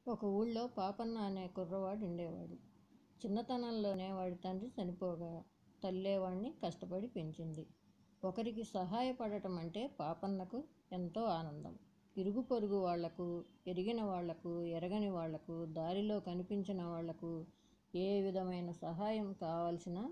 ఒక ఊళ్ళో పాపన్న అనే కుర్రవాడు ఉండేవాడు చిన్నతనంలోనే వాడి తండ్రి చనిపోగా తల్లే వాణ్ణి కష్టపడి పెంచింది ఒకరికి సహాయపడటం అంటే పాపన్నకు ఎంతో ఆనందం ఇరుగు పొరుగు వాళ్లకు ఎరిగిన వాళ్లకు ఎరగని వాళ్లకు దారిలో కనిపించిన వాళ్లకు ఏ విధమైన సహాయం కావాల్సినా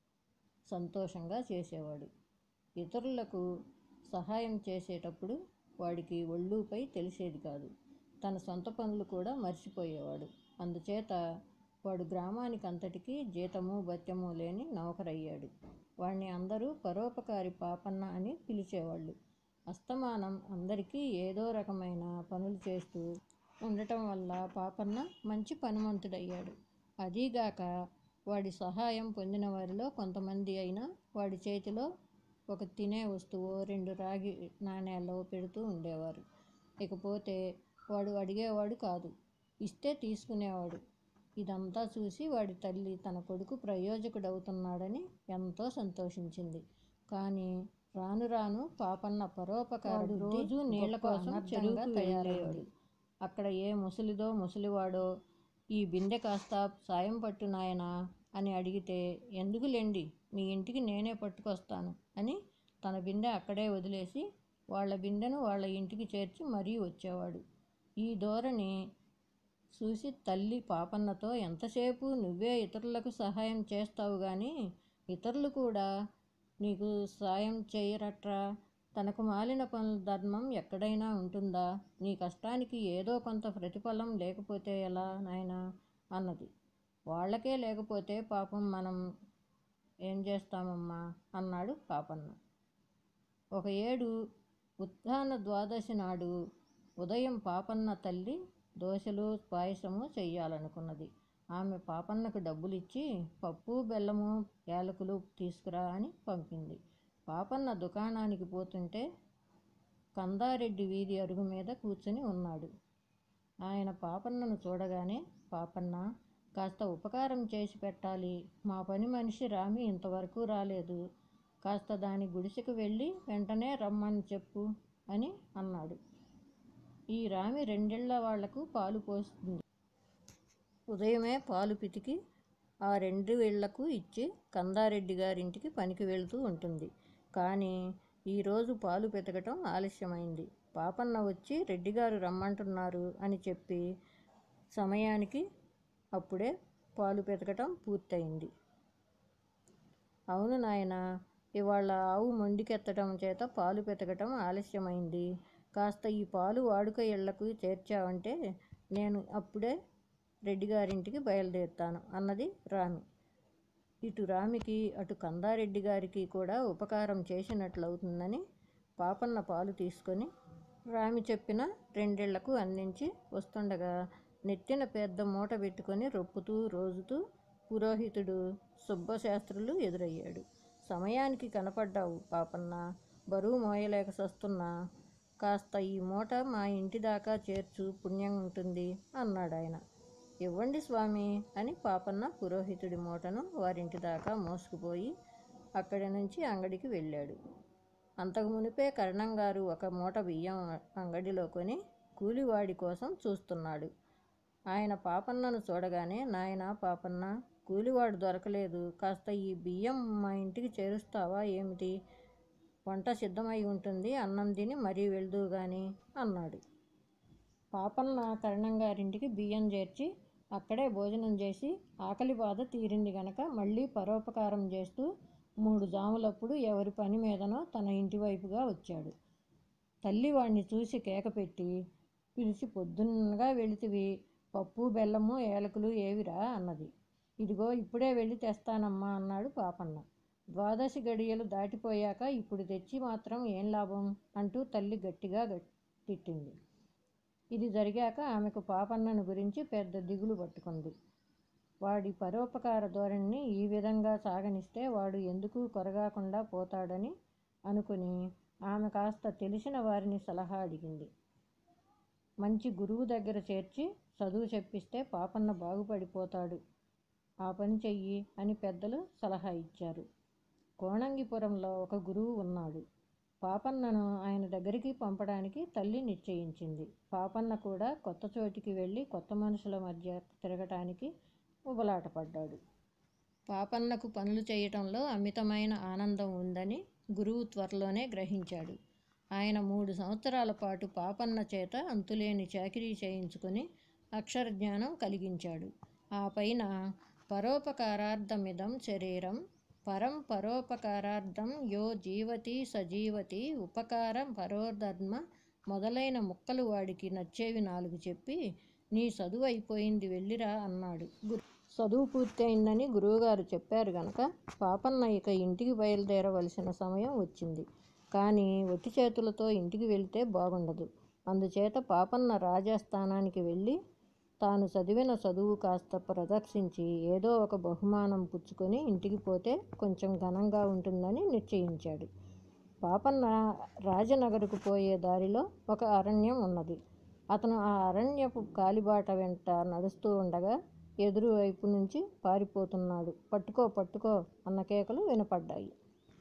సంతోషంగా చేసేవాడు ఇతరులకు సహాయం చేసేటప్పుడు వాడికి ఒళ్ళుపై తెలిసేది కాదు తన సొంత పనులు కూడా మర్చిపోయేవాడు అందుచేత వాడు గ్రామానికి అంతటికీ జీతము భత్యము లేని నౌకరయ్యాడు వాణ్ణి అందరూ పరోపకారి పాపన్న అని పిలిచేవాళ్ళు అస్తమానం అందరికీ ఏదో రకమైన పనులు చేస్తూ ఉండటం వల్ల పాపన్న మంచి పనిమంతుడయ్యాడు అదీగాక వాడి సహాయం పొందిన వారిలో కొంతమంది అయినా వాడి చేతిలో ఒక తినే వస్తువు రెండు రాగి నాణేలో పెడుతూ ఉండేవారు ఇకపోతే వాడు అడిగేవాడు కాదు ఇస్తే తీసుకునేవాడు ఇదంతా చూసి వాడి తల్లి తన కొడుకు ప్రయోజకుడవుతున్నాడని ఎంతో సంతోషించింది కానీ రాను రాను పాపన్న పరోపకార రోజు నీళ్ల కోసం చెరువుగా తయారయ్యాడు అక్కడ ఏ ముసలిదో ముసలివాడో ఈ బిందె కాస్త సాయం పట్టు నాయనా అని అడిగితే ఎందుకులేండి మీ ఇంటికి నేనే పట్టుకొస్తాను అని తన బిందె అక్కడే వదిలేసి వాళ్ళ బిందెను వాళ్ళ ఇంటికి చేర్చి మరీ వచ్చేవాడు ఈ ధోరణి చూసి తల్లి పాపన్నతో ఎంతసేపు నువ్వే ఇతరులకు సహాయం చేస్తావు కానీ ఇతరులు కూడా నీకు సాయం చేయరట్రా తనకు మాలిన పనుల ధర్మం ఎక్కడైనా ఉంటుందా నీ కష్టానికి ఏదో కొంత ప్రతిఫలం లేకపోతే ఎలా నాయనా అన్నది వాళ్ళకే లేకపోతే పాపం మనం ఏం చేస్తామమ్మా అన్నాడు పాపన్న ఒక ఏడు ఉత్థాన ద్వాదశి నాడు ఉదయం పాపన్న తల్లి దోశలు పాయసము చెయ్యాలనుకున్నది ఆమె పాపన్నకు డబ్బులిచ్చి పప్పు బెల్లము యాలకులు తీసుకురా అని పంపింది పాపన్న దుకాణానికి పోతుంటే కందారెడ్డి వీధి అరుగు మీద కూర్చుని ఉన్నాడు ఆయన పాపన్నను చూడగానే పాపన్న కాస్త ఉపకారం చేసి పెట్టాలి మా పని మనిషి రామి ఇంతవరకు రాలేదు కాస్త దాని గుడిసెకు వెళ్ళి వెంటనే రమ్మని చెప్పు అని అన్నాడు ఈ రామి రెండేళ్ల వాళ్లకు పాలు పోస్తుంది ఉదయమే పాలు పితికి ఆ రెండు ఇళ్లకు ఇచ్చి కందారెడ్డి గారింటికి పనికి వెళ్తూ ఉంటుంది కానీ ఈరోజు పాలు పెతకటం ఆలస్యమైంది పాపన్న వచ్చి రెడ్డిగారు రమ్మంటున్నారు అని చెప్పి సమయానికి అప్పుడే పాలు పెతకటం పూర్తయింది అవును నాయన ఇవాళ ఆవు మొండికెత్తడం చేత పాలు పెతకటం ఆలస్యమైంది కాస్త ఈ పాలు వాడుక ఇళ్లకు చేర్చావంటే నేను అప్పుడే రెడ్డిగారింటికి బయలుదేరుతాను అన్నది రామి ఇటు రామికి అటు కందారెడ్డి గారికి కూడా ఉపకారం చేసినట్లవుతుందని పాపన్న పాలు తీసుకొని రామి చెప్పిన రెండేళ్లకు అందించి వస్తుండగా నెత్తిన పెద్ద మూట పెట్టుకొని రొప్పుతూ రోజుతూ పురోహితుడు సుబ్బశాస్త్రులు ఎదురయ్యాడు సమయానికి కనపడ్డావు పాపన్న బరువు మోయలేక సస్తున్నా కాస్త ఈ మూట మా ఇంటి దాకా చేర్చు పుణ్యం ఉంటుంది అన్నాడు ఆయన ఇవ్వండి స్వామి అని పాపన్న పురోహితుడి మూటను వారింటి దాకా మోసుకుపోయి అక్కడి నుంచి అంగడికి వెళ్ళాడు అంతకు మునిపే కరణంగారు ఒక మూట బియ్యం అంగడిలో కొని కూలివాడి కోసం చూస్తున్నాడు ఆయన పాపన్నను చూడగానే నాయన పాపన్న కూలివాడు దొరకలేదు కాస్త ఈ బియ్యం మా ఇంటికి చేరుస్తావా ఏమిటి వంట సిద్ధమై ఉంటుంది అన్నం తిని మరీ వెళ్దు గాని అన్నాడు పాపన్న కరణంగారింటికి బియ్యం చేర్చి అక్కడే భోజనం చేసి ఆకలి బాధ తీరింది గనక మళ్ళీ పరోపకారం చేస్తూ మూడు జాములప్పుడు ఎవరి పని మీదనో తన ఇంటి వైపుగా వచ్చాడు తల్లి వాణ్ణి చూసి కేక పెట్టి పిలిచి పొద్దున్నగా వెళితివి పప్పు బెల్లము ఏలకులు ఏవిరా అన్నది ఇదిగో ఇప్పుడే వెళ్ళి తెస్తానమ్మా అన్నాడు పాపన్న ద్వాదశి గడియలు దాటిపోయాక ఇప్పుడు తెచ్చి మాత్రం ఏం లాభం అంటూ తల్లి గట్టిగా తిట్టింది ఇది జరిగాక ఆమెకు పాపన్నను గురించి పెద్ద దిగులు పట్టుకుంది వాడి పరోపకార ధోరణిని ఈ విధంగా సాగనిస్తే వాడు ఎందుకు కొరగాకుండా పోతాడని అనుకుని ఆమె కాస్త తెలిసిన వారిని సలహా అడిగింది మంచి గురువు దగ్గర చేర్చి చదువు చెప్పిస్తే పాపన్న బాగుపడిపోతాడు ఆ పని చెయ్యి అని పెద్దలు సలహా ఇచ్చారు కోణంగిపురంలో ఒక గురువు ఉన్నాడు పాపన్నను ఆయన దగ్గరికి పంపడానికి తల్లి నిశ్చయించింది పాపన్న కూడా కొత్త చోటికి వెళ్ళి కొత్త మనుషుల మధ్య తిరగటానికి ఉబలాటపడ్డాడు పాపన్నకు పనులు చేయటంలో అమితమైన ఆనందం ఉందని గురువు త్వరలోనే గ్రహించాడు ఆయన మూడు సంవత్సరాల పాటు పాపన్న చేత అంతులేని చాకిరీ చేయించుకుని అక్షర జ్ఞానం కలిగించాడు ఆ పైన పరోపకారార్థమిదం శరీరం పరం పరోపకారార్థం యో జీవతి సజీవతి ఉపకారం పరోధర్మ మొదలైన ముక్కలు వాడికి నచ్చేవి నాలుగు చెప్పి నీ చదువు అయిపోయింది వెళ్ళిరా అన్నాడు గురు చదువు పూర్తయిందని గురువుగారు చెప్పారు గనక పాపన్న ఇక ఇంటికి బయలుదేరవలసిన సమయం వచ్చింది కానీ ఒట్టి చేతులతో ఇంటికి వెళ్తే బాగుండదు అందుచేత పాపన్న రాజస్థానానికి వెళ్ళి తాను చదివిన చదువు కాస్త ప్రదర్శించి ఏదో ఒక బహుమానం పుచ్చుకొని ఇంటికి పోతే కొంచెం ఘనంగా ఉంటుందని నిశ్చయించాడు పాపన్న రాజనగరుకు పోయే దారిలో ఒక అరణ్యం ఉన్నది అతను ఆ అరణ్యపు కాలిబాట వెంట నడుస్తూ ఉండగా ఎదురు వైపు నుంచి పారిపోతున్నాడు పట్టుకో పట్టుకో అన్న కేకలు వినపడ్డాయి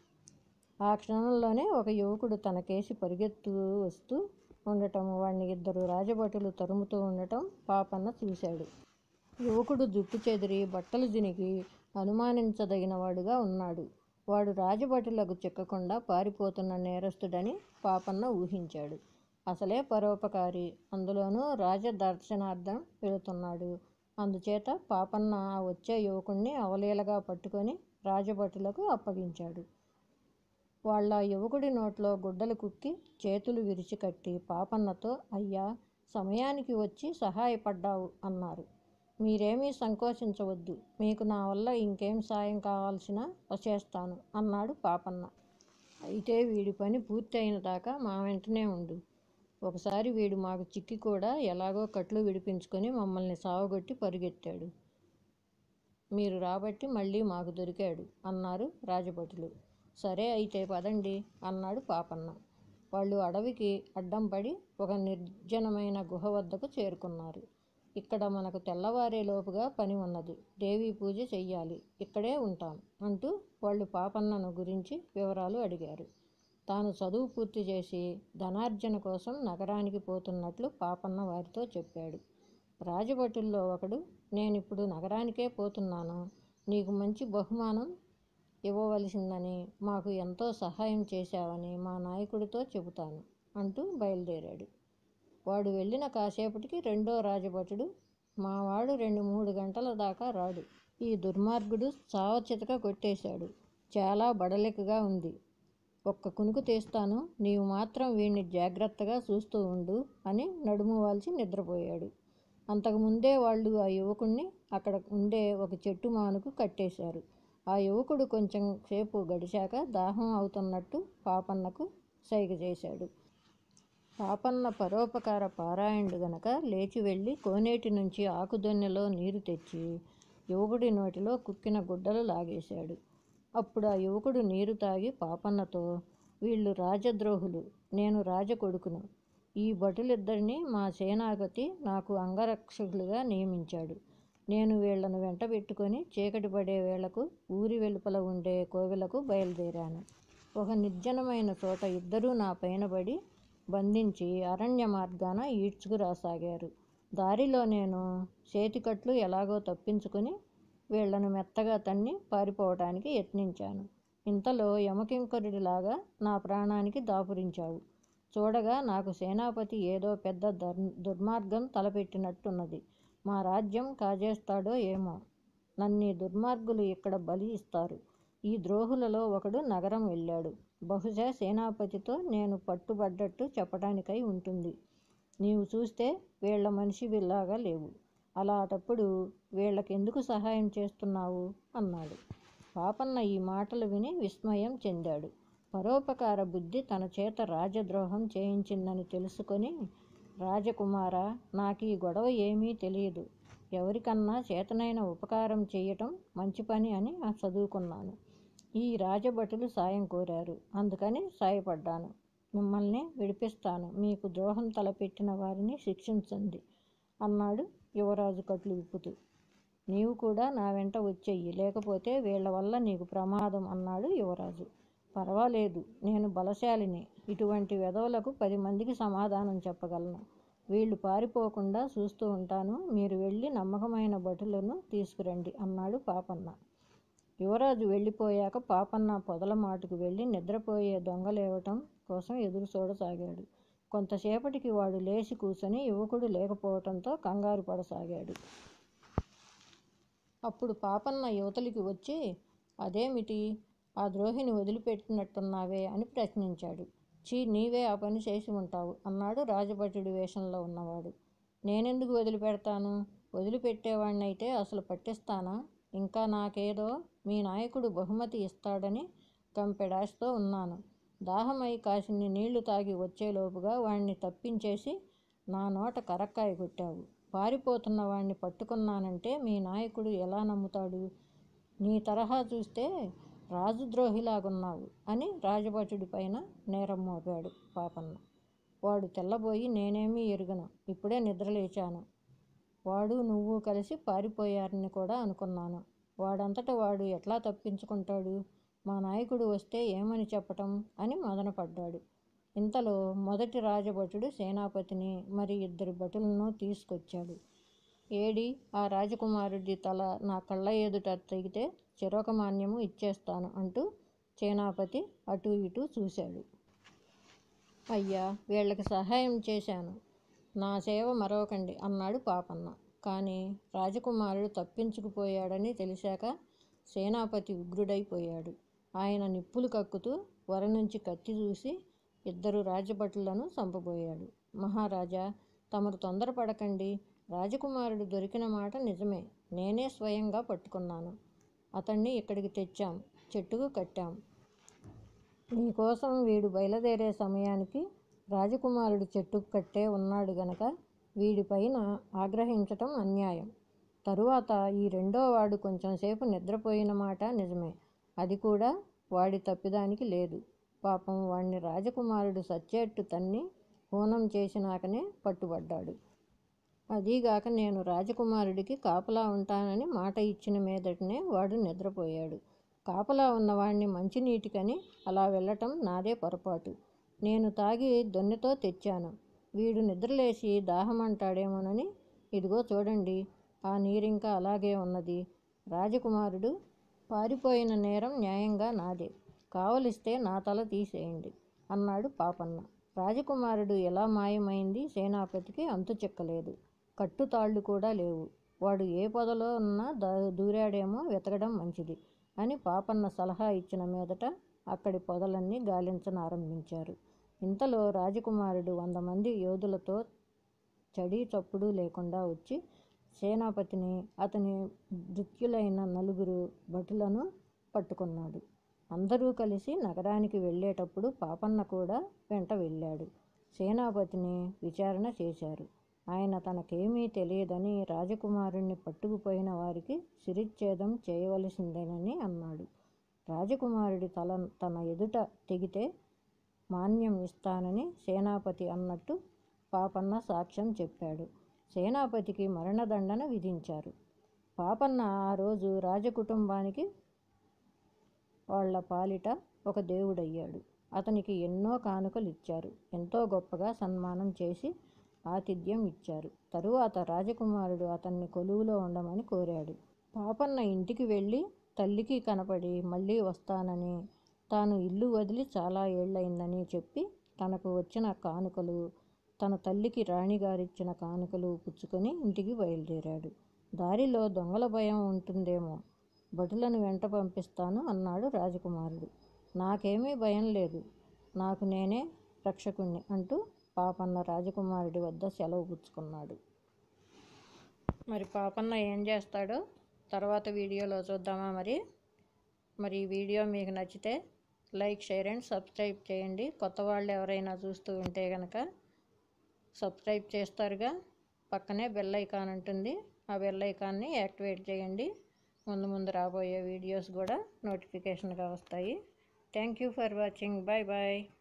ఆ క్షణంలోనే ఒక యువకుడు తన కేసి పరిగెత్తు వస్తూ ఉండటం వాడిని ఇద్దరు రాజభటులు తరుముతూ ఉండటం పాపన్న చూశాడు యువకుడు జుట్టు చెదిరి బట్టలు జినిగి అనుమానించదగిన వాడుగా ఉన్నాడు వాడు రాజభటులకు చిక్కకుండా పారిపోతున్న నేరస్తుడని పాపన్న ఊహించాడు అసలే పరోపకారి అందులోనూ రాజదర్శనార్థం వెళుతున్నాడు అందుచేత పాపన్న ఆ వచ్చే యువకుణ్ణి అవలీలగా పట్టుకొని రాజభటులకు అప్పగించాడు వాళ్ళ యువకుడి నోట్లో గుడ్డలు కుక్కి చేతులు విరిచి కట్టి పాపన్నతో అయ్యా సమయానికి వచ్చి సహాయపడ్డావు అన్నారు మీరేమీ సంకోచించవద్దు మీకు నా వల్ల ఇంకేం సాయం కావాల్సినా చేస్తాను అన్నాడు పాపన్న అయితే వీడి పని పూర్తి అయిన దాకా మా వెంటనే ఉండు ఒకసారి వీడు మాకు చిక్కి కూడా ఎలాగో కట్లు విడిపించుకొని మమ్మల్ని సావగొట్టి పరుగెత్తాడు మీరు రాబట్టి మళ్ళీ మాకు దొరికాడు అన్నారు రాజభటులు సరే అయితే పదండి అన్నాడు పాపన్న వాళ్ళు అడవికి అడ్డం పడి ఒక నిర్జనమైన గుహ వద్దకు చేరుకున్నారు ఇక్కడ మనకు తెల్లవారే లోపుగా పని ఉన్నది దేవీ పూజ చెయ్యాలి ఇక్కడే ఉంటాం అంటూ వాళ్ళు పాపన్నను గురించి వివరాలు అడిగారు తాను చదువు పూర్తి చేసి ధనార్జన కోసం నగరానికి పోతున్నట్లు పాపన్న వారితో చెప్పాడు రాజభటుల్లో ఒకడు నేనిప్పుడు నగరానికే పోతున్నాను నీకు మంచి బహుమానం ఇవ్వవలసిందని మాకు ఎంతో సహాయం చేశావని మా నాయకుడితో చెబుతాను అంటూ బయలుదేరాడు వాడు వెళ్ళిన కాసేపటికి రెండో రాజభటుడు మావాడు రెండు మూడు గంటల దాకా రాడు ఈ దుర్మార్గుడు చావచితక కొట్టేశాడు చాలా బడలికగా ఉంది ఒక్క కునుకు తీస్తాను నీవు మాత్రం వీణ్ణి జాగ్రత్తగా చూస్తూ ఉండు అని నడుము వాల్చి నిద్రపోయాడు అంతకుముందే వాళ్ళు ఆ యువకుణ్ణి అక్కడ ఉండే ఒక చెట్టు మానుకు కట్టేశారు ఆ యువకుడు కొంచెం సేపు గడిచాక దాహం అవుతున్నట్టు పాపన్నకు సైగ చేశాడు పాపన్న పరోపకార పారాయణుడు గనక లేచి వెళ్ళి కోనేటి నుంచి ఆకుదొన్నెలో నీరు తెచ్చి యువకుడి నోటిలో కుక్కిన గుడ్డలు లాగేశాడు అప్పుడు ఆ యువకుడు నీరు తాగి పాపన్నతో వీళ్ళు రాజద్రోహులు నేను రాజకొడుకును ఈ భటులిద్దరినీ మా సేనాపతి నాకు అంగరక్షకులుగా నియమించాడు నేను వీళ్లను వెంట పెట్టుకొని చీకటి పడే వేళకు ఊరి వెలుపల ఉండే కోవెలకు బయలుదేరాను ఒక నిర్జనమైన చోట ఇద్దరూ నా పైన పడి బంధించి అరణ్య మార్గాన ఈడ్చుకురాసాగారు దారిలో నేను చేతికట్లు ఎలాగో తప్పించుకొని వీళ్లను మెత్తగా తన్ని పారిపోవటానికి యత్నించాను ఇంతలో యమకింకరుడిలాగా నా ప్రాణానికి దాపురించావు చూడగా నాకు సేనాపతి ఏదో పెద్ద దర్ దుర్మార్గం తలపెట్టినట్టున్నది మా రాజ్యం కాజేస్తాడో ఏమో నన్ని దుర్మార్గులు ఇక్కడ బలి ఇస్తారు ఈ ద్రోహులలో ఒకడు నగరం వెళ్ళాడు బహుశా సేనాపతితో నేను పట్టుబడ్డట్టు చెప్పడానికై ఉంటుంది నీవు చూస్తే వీళ్ళ మనిషిలాగా లేవు అలాటప్పుడు వీళ్ళకెందుకు సహాయం చేస్తున్నావు అన్నాడు పాపన్న ఈ మాటలు విని విస్మయం చెందాడు పరోపకార బుద్ధి తన చేత రాజద్రోహం చేయించిందని తెలుసుకొని రాజకుమార నాకు ఈ గొడవ ఏమీ తెలియదు ఎవరికన్నా చేతనైన ఉపకారం చేయటం మంచి పని అని చదువుకున్నాను ఈ రాజభటులు సాయం కోరారు అందుకని సాయపడ్డాను మిమ్మల్ని విడిపిస్తాను మీకు ద్రోహం తలపెట్టిన వారిని శిక్షించండి అన్నాడు యువరాజు కట్లు విప్పుతూ నీవు కూడా నా వెంట వచ్చేయి లేకపోతే వీళ్ళ వల్ల నీకు ప్రమాదం అన్నాడు యువరాజు పర్వాలేదు నేను బలశాలిని ఇటువంటి వెధవలకు పది మందికి సమాధానం చెప్పగలను వీళ్ళు పారిపోకుండా చూస్తూ ఉంటాను మీరు వెళ్ళి నమ్మకమైన భటులను తీసుకురండి అన్నాడు పాపన్న యువరాజు వెళ్ళిపోయాక పాపన్న పొదల మాటుకు వెళ్ళి నిద్రపోయే దొంగలేవటం కోసం ఎదురు చూడసాగాడు కొంతసేపటికి వాడు లేచి కూర్చొని యువకుడు లేకపోవటంతో కంగారు పడసాగాడు అప్పుడు పాపన్న యువతలికి వచ్చి అదేమిటి ఆ ద్రోహిని వదిలిపెట్టినట్టున్నావే అని ప్రశ్నించాడు చీ నీవే ఆ పని చేసి ఉంటావు అన్నాడు రాజభటుడి వేషంలో ఉన్నవాడు నేనెందుకు వదిలిపెడతాను వదిలిపెట్టేవాడినైతే అసలు పట్టిస్తానా ఇంకా నాకేదో మీ నాయకుడు బహుమతి ఇస్తాడని కంపెడాస్తో ఉన్నాను దాహమై కాసిన్ని నీళ్లు తాగి వచ్చేలోపుగా వాణ్ణి తప్పించేసి నా నోట కరక్కాయ కొట్టావు పారిపోతున్న వాణ్ణి పట్టుకున్నానంటే మీ నాయకుడు ఎలా నమ్ముతాడు నీ తరహా చూస్తే రాజద్రోహిలాగున్నావు అని రాజభటుడి పైన నేరం మోపాడు పాపన్న వాడు తెల్లబోయి నేనేమీ ఎరుగను ఇప్పుడే నిద్రలేచాను వాడు నువ్వు కలిసి పారిపోయారని కూడా అనుకున్నాను వాడంతట వాడు ఎట్లా తప్పించుకుంటాడు మా నాయకుడు వస్తే ఏమని చెప్పటం అని మదనపడ్డాడు ఇంతలో మొదటి రాజభటుడు సేనాపతిని మరి ఇద్దరు భటులను తీసుకొచ్చాడు ఏడి ఆ రాజకుమారుడి తల నా కళ్ళ ఎదుట తెగితే చిరకమాన్యము ఇచ్చేస్తాను అంటూ సేనాపతి అటు ఇటు చూశాడు అయ్యా వీళ్ళకి సహాయం చేశాను నా సేవ మరవకండి అన్నాడు పాపన్న కానీ రాజకుమారుడు తప్పించుకుపోయాడని తెలిసాక సేనాపతి ఉగ్రుడైపోయాడు ఆయన నిప్పులు కక్కుతూ వర నుంచి కత్తి చూసి ఇద్దరు రాజభటులను చంపబోయాడు మహారాజా తమరు తొందరపడకండి రాజకుమారుడు దొరికిన మాట నిజమే నేనే స్వయంగా పట్టుకున్నాను అతన్ని ఇక్కడికి తెచ్చాం చెట్టుకు కట్టాం నీకోసం వీడు బయలుదేరే సమయానికి రాజకుమారుడు చెట్టుకు కట్టే ఉన్నాడు గనక వీడిపైన ఆగ్రహించటం అన్యాయం తరువాత ఈ రెండో వాడు కొంచెంసేపు నిద్రపోయిన మాట నిజమే అది కూడా వాడి తప్పిదానికి లేదు పాపం వాణ్ణి రాజకుమారుడు సచ్చేట్టు తన్ని హూనం చేసినాకనే పట్టుబడ్డాడు అదీగాక నేను రాజకుమారుడికి కాపలా ఉంటానని మాట ఇచ్చిన మీదటనే వాడు నిద్రపోయాడు కాపలా ఉన్నవాణ్ణి మంచినీటికని అలా వెళ్ళటం నాదే పొరపాటు నేను తాగి దొన్నెతో తెచ్చాను వీడు నిద్రలేసి దాహమంటాడేమోనని ఇదిగో చూడండి ఆ నీరింకా అలాగే ఉన్నది రాజకుమారుడు పారిపోయిన నేరం న్యాయంగా నాదే కావలిస్తే నా తల తీసేయండి అన్నాడు పాపన్న రాజకుమారుడు ఎలా మాయమైంది సేనాపతికి అంతు చిక్కలేదు కట్టుతాళ్ళు కూడా లేవు వాడు ఏ పొదలో ఉన్నా దా దూరాడేమో వెతకడం మంచిది అని పాపన్న సలహా ఇచ్చిన మీదట అక్కడి పొదలన్నీ గాలించనారంభించారు ఇంతలో రాజకుమారుడు వంద మంది యోధులతో చడీ చప్పుడు లేకుండా వచ్చి సేనాపతిని అతని మృత్యులైన నలుగురు భటులను పట్టుకున్నాడు అందరూ కలిసి నగరానికి వెళ్ళేటప్పుడు పాపన్న కూడా వెంట వెళ్ళాడు సేనాపతిని విచారణ చేశారు ఆయన తనకేమీ తెలియదని రాజకుమారుణ్ణి పట్టుకుపోయిన వారికి శిరిచ్ఛేదం చేయవలసిందేనని అన్నాడు రాజకుమారుడి తల తన ఎదుట తెగితే మాన్యం ఇస్తానని సేనాపతి అన్నట్టు పాపన్న సాక్ష్యం చెప్పాడు సేనాపతికి మరణదండన విధించారు పాపన్న ఆ రోజు రాజకుటుంబానికి వాళ్ళ పాలిట ఒక దేవుడయ్యాడు అతనికి ఎన్నో కానుకలు ఇచ్చారు ఎంతో గొప్పగా సన్మానం చేసి ఆతిథ్యం ఇచ్చారు తరువాత రాజకుమారుడు అతన్ని కొలువులో ఉండమని కోరాడు పాపన్న ఇంటికి వెళ్ళి తల్లికి కనపడి మళ్ళీ వస్తానని తాను ఇల్లు వదిలి చాలా ఏళ్ళయిందని చెప్పి తనకు వచ్చిన కానుకలు తన తల్లికి రాణిగారిచ్చిన కానుకలు పుచ్చుకొని ఇంటికి బయలుదేరాడు దారిలో దొంగల భయం ఉంటుందేమో భటులను వెంట పంపిస్తాను అన్నాడు రాజకుమారుడు నాకేమీ భయం లేదు నాకు నేనే రక్షకుణ్ణి అంటూ పాపన్న రాజకుమారుడి వద్ద సెలవు పుచ్చుకున్నాడు మరి పాపన్న ఏం చేస్తాడో తర్వాత వీడియోలో చూద్దామా మరి మరి ఈ వీడియో మీకు నచ్చితే లైక్ షేర్ అండ్ సబ్స్క్రైబ్ చేయండి కొత్త వాళ్ళు ఎవరైనా చూస్తూ ఉంటే కనుక సబ్స్క్రైబ్ చేస్తారుగా పక్కనే బెల్ ఐకాన్ ఉంటుంది ఆ బెల్ ఐకాన్ని యాక్టివేట్ చేయండి ముందు ముందు రాబోయే వీడియోస్ కూడా నోటిఫికేషన్గా వస్తాయి thank you for watching bye bye